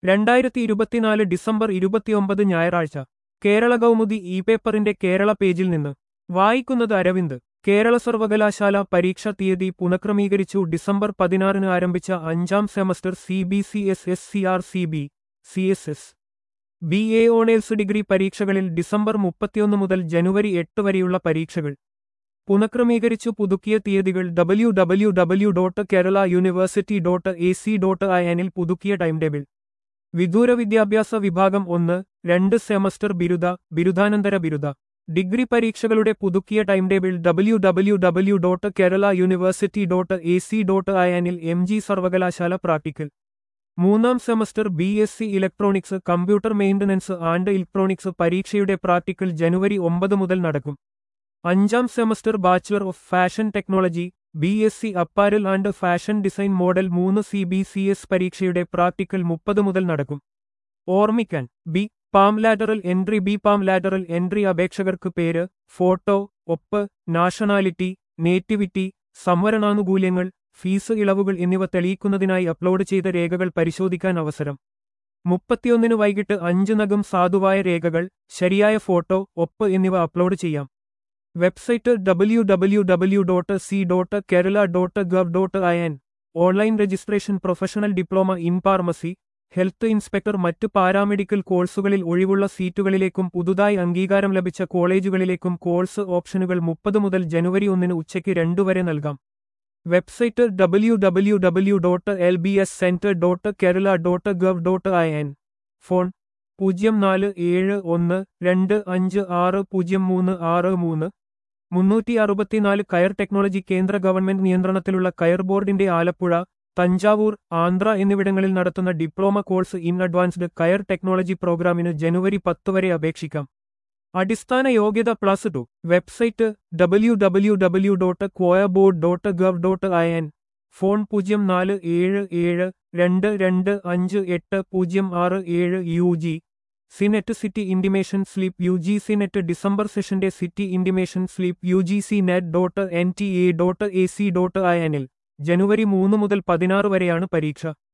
രണ്ടായിരത്തി ഇരുപത്തിനാല് ഡിസംബർ ഇരുപത്തിയൊമ്പത് ഞായറാഴ്ച കേരള കൗമുദി ഇ പേപ്പറിന്റെ കേരള പേജിൽ നിന്ന് വായിക്കുന്നത് അരവിന്ദ് കേരള സർവകലാശാല പരീക്ഷ തീയതി പുനഃക്രമീകരിച്ചു ഡിസംബർ പതിനാറിന് ആരംഭിച്ച അഞ്ചാം semester C B C S S C R C B C S S B A honours degree പരീക്ഷകളിൽ ഡിസംബർ മുപ്പത്തിയൊന്ന് മുതൽ ജനുവരി എട്ട് വരെയുള്ള പരീക്ഷകൾ പുനഃക്രമീകരിച്ചു പുതുക്കിയ തീയതികൾ W W W dot Kerala university dot A C dot I എനിൽ പുതുക്കിയ ടൈം ടേബിൾ വിദൂര വിദ്യാഭ്യാസ വിഭാഗം ഒന്ന് രണ്ട് സെമസ്റ്റർ ബിരുദ ബിരുദാനന്തര ബിരുദ ഡിഗ്രി പരീക്ഷകളുടെ പുതുക്കിയ time table W W W dot Kerala university dot A C dot I എനിൽ എം ജി സർവകലാശാല പ്രാക്ടിക്കൽ മൂന്നാം semester B S C electronics computer maintenance and electronics പരീക്ഷയുടെ പ്രാക്ടിക്കൽ ജനുവരി ഒമ്പത് മുതൽ നടക്കും അഞ്ചാം semester bachelor of fashion technology B S C apparel and fashion design model മൂന്ന് സി ബി സി എസ് പരീക്ഷയുടെ പ്രാക്ടിക്കൽ മുപ്പത് മുതൽ നടക്കും ഓർമ്മിക്കാൻ B pharm lateral entry B pharm lateral entry അപേക്ഷകർക്ക് പേര് ഫോട്ടോ ഒപ്പ് നാഷണാലിറ്റി നേറ്റിവിറ്റി സംവരണാനുകൂല്യങ്ങൾ ഫീസ് ഇളവുകൾ എന്നിവ തെളിയിക്കുന്നതിനായി അപ്ലോഡ് ചെയ്ത രേഖകൾ പരിശോധിക്കാൻ അവസരം മുപ്പത്തിയൊന്നിന് വൈകിട്ട് അഞ്ചിനകം സാധുവായ രേഖകൾ ശരിയായ ഫോട്ടോ ഒപ്പ് എന്നിവ അപ്ലോഡ് ചെയ്യാം website W W W dot C dot Kerala dot gov dot I N online registration professional diploma in pharmacy health inspector മറ്റ് പാരാമെഡിക്കൽ കോഴ്സുകളിൽ ഒഴിവുള്ള സീറ്റുകളിലേക്കും പുതുതായി അംഗീകാരം ലഭിച്ച കോളേജുകളിലേക്കും കോഴ്സ് ഓപ്ഷനുകൾ മുപ്പത് മുതൽ ജനുവരി ഒന്നിന് ഉച്ചയ്ക്ക് രണ്ടു വരെ നൽകാം website W W W dot L B S centre dot Kerala dot gov dot I N phone പൂജ്യം നാല് ഏഴ് ഒന്ന് രണ്ട് അഞ്ച് ആറ് പൂജ്യം മൂന്ന് ആറ് മൂന്ന് മുന്നൂറ്റി അറുപത്തിനാല് കയർ ടെക്നോളജി കേന്ദ്ര ഗവൺമെന്റ് നിയന്ത്രണത്തിലുള്ള കയർ ബോർഡിന്റെ ആലപ്പുഴ തഞ്ചാവൂർ ആന്ധ്ര എന്നിവിടങ്ങളിൽ നടത്തുന്ന diploma course in advanced coir technology പ്രോഗ്രാമിന് ജനുവരി പത്ത് വരെ അപേക്ഷിക്കാം അടിസ്ഥാന യോഗ്യത plus two website W W W dot coir board dot gov dot I N phone പൂജ്യം നാല് ഏഴ് ഏഴ് രണ്ട് രണ്ട് അഞ്ച് എട്ട് പൂജ്യം ആറ് ഏഴ് U G C net city intimation slip U G C net December സെഷന്റെ city intimation slip U G C net dot N T A dot A C dot I എനിൽ ജനുവരി മൂന്ന് മുതൽ പതിനാറ് വരെയാണ് പരീക്ഷ